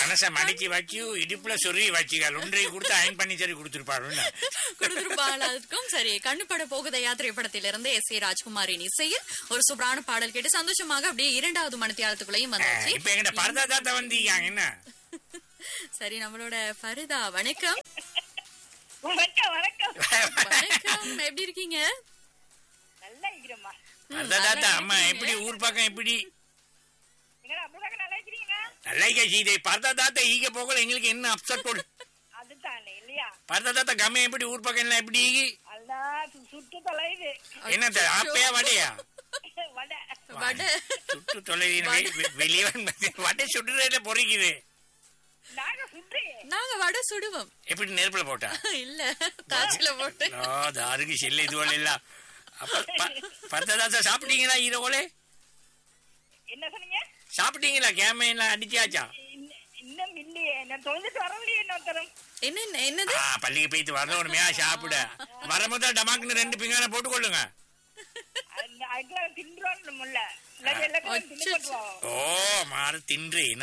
மனச மடிச்சு வச்சு இடுப்புல சொருவி வச்சுக்கால் ஒன்றை கொடுத்து அயன் பண்ணி சரி கொடுத்துருப்பாரு கொடுத்திருப்பாளருக்கும் சரி கண்ணுப்பட போகுதையா திரைப்படத்திலிருந்து எஸ் ஏ ராஜ்குமாரின் இசையில் ஒரு சூப்பரான பாடல் கேட்டு சந்தோஷமாக அப்படியே இரண்டாவது மணித்தியாலத்துக்குள்ளேயும் வந்தாச்சு இப்ப எங்க பரதா தாத்தா வந்தீங்க என்ன சரி நம்மளோட ஃபரிதா வணக்கம் வணக்கம் வணக்கம் வணக்கம் எப்படி இருக்கீங்க நல்லா இருக்கிறோம்மா ம், பரதா நல்லா தாத்தா அம்மா இருக்கீங்க. எப்படி ஊர் பக்கம் எப்படி எங்கடா அப்படிதாங்க நல்லா இருக்கிறீங்களா நல்லா சீதை பரதா தாத்தா ஈக போகல எங்களுக்கு என்ன அப்செட் போடு அதுதானே இல்லையா பரதா தாத்தா கம்மை எப்படி ஊர் பக்கம் எல்லாம் எப்படி அல்லா சு- சுட்டு தொலையுது என்ன த- ஆப்பையா வடையா வடை வடை சுட்டு தொலைவி வெளியே வடை சுடுறதுல பொறிக்குது நாங்க சுட்டு நாங்க வடை சுடுவோம் எப்படி நெருப்புல போட்டா இல்ல தாச்சில போட்டு ஓ தாருக்கு செல்ல இதுவரை எல்லாம் அப்ப ப- பரதா தாத்தா சாப்பிட்டீங்களா ஈரோலே என்ன சொன்னீங்க சாப்பிட்டீங்களா கேமையெல்லாம் அடிச்சாச்சா இன்ன- இன்னும் இல்லையே நான் தொலைஞ்சிட்டு வரலையே இன்னொருத்தரும் என்ன என்னது ஆ, பள்ளிக்கு போயிட்டு வரணுமையா சாப்பிட வரும்போது டமாக்குன்னு ரெண்டு பிங்கான போட்டுக்கொள்ளுங்க அந்த அதுக்கெல்லாம் தின்றோம் முல்ல இல்லாட்டி எல்லாத்தையும் தின்னு அச்சச்சோ. போட்டுருவோம். ஓ மாறு தின்றேன்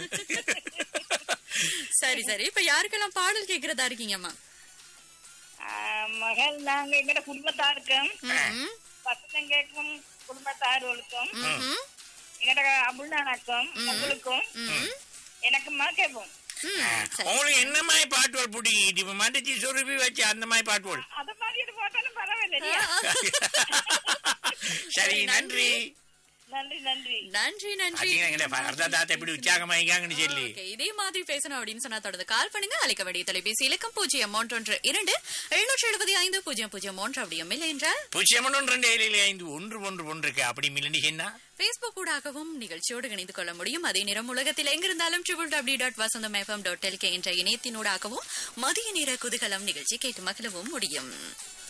சரி சரி இப்ப யாருக்கெல்லாம் பாடல் கேக்குறதா இருக்கீங்கம்மா ஆ, மகள் நாங்க எங்கட குடும்பத்தாருக்கும் ம்ம். பசங்க கேட்கும் குடும்பத்தார்களுக்கும் ம்ஹும். எங்கட அபுல்நானாக்கும் உங்களுக்கும் ம்ம். எனக்குமா கேட்போம் ம், சரி. உங்களுக்கு என்ன மாதிரி பாட்டுவல் பிடிக்கும் இப்ப மடிச்சு சொருப்பி வச்சு அந்த மாதிரி பாட்டுவல் அத மாதிரி இது போட்டாலும் பரவாயில்ல இல்லையா சரி நன்றி நன்றி நன்றி நன்றி நன்றி பாத்தீங்களா எங்கட பரதா தாத்தா எப்படி உற்சாகமாயிக்காங்கன்னு சொல்லி Okay, இதே மாதிரி பேசணும் அப்படின்னு சொன்னா தொடர்ந்து கால் பண்ணுங்க அழைக்க வேண்டிய தொலைபேசி இலக்கம் பூஜ்ஜியம் மூன்று ஒன்று இரண்டு எழுநூற்றி எழுபத்தி ஐந்து பூஜ்ஜியம் பூஜ்ஜியம் மூன்று அப்படியும் இல்லை என்றால் பூஜ்ஜியம் ஒன்று ரெண்டு ஏழு ஏழு ஐந்து ஒன்று ஒன்று ஒன்று இருக்கு அப்படி மில்லி என்ன பேஸ்புக் ஊடாகவும் நிகழ்ச்சியோடு இணைந்து கொள்ள முடியும் அதே நேரம் உலகத்தில் எங்கிருந்தாலும் triple W dot Vasantham FM dot L என்ற இணையத்தினூடாகவும் மதிய நேர குதூகலம் நிகழ்ச்சி கேட்டு மகிழவும் முடியும்